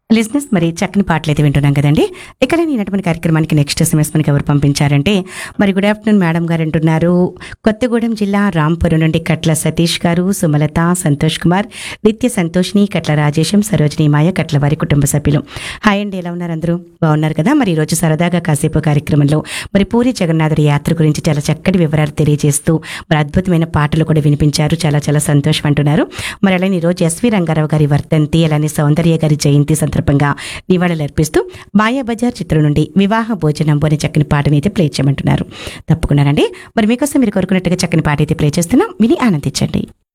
లిజినెస్ మరి చక్కని పాటలు అయితే వింటున్నాం కదండి ఇక్కడ నేనటువంటి కార్యక్రమానికి నెక్స్ట్ ఎస్ఎంఎస్ మనకి ఎవరు పంపించారంటే మరి గుడ్ ఆఫ్టర్నూన్ మేడం గారు అంటున్నారు కొత్తగూడెం జిల్లా రాంపురం నుండి కట్ల సతీష్ గారు సుమలత సంతోష్ కుమార్ నిత్య సంతోష్ని కట్ల రాజేశం సరోజిని మాయ కట్ల వారి కుటుంబ సభ్యులు హాయ్ అండి ఎలా ఉన్నారు అందరూ బాగున్నారు కదా మరి ఈరోజు సరదాగా కాసేపు కార్యక్రమంలో మరి పూరి జగన్నాథుడి యాత్ర గురించి చాలా చక్కటి వివరాలు తెలియజేస్తూ మరి అద్భుతమైన పాటలు కూడా వినిపించారు చాలా చాలా సంతోషం అంటున్నారు మరి అలానే ఈరోజు ఎస్వి రంగారావు గారి వర్ధంతి అలానే సౌందర్య గారి జయంతి సందర్భంగా నివాళులు అర్పిస్తూ మాయాబజార్ చిత్రం నుండి వివాహ భోజనం అనే చక్కని పాటని అయితే ప్లే చేయమంటున్నారు తప్పకుండానండి మరి మీకోసం మీరు కోరుకున్నట్టుగా చక్కని పాట అయితే ప్లే చేస్తున్నాం విని ఆనందించండి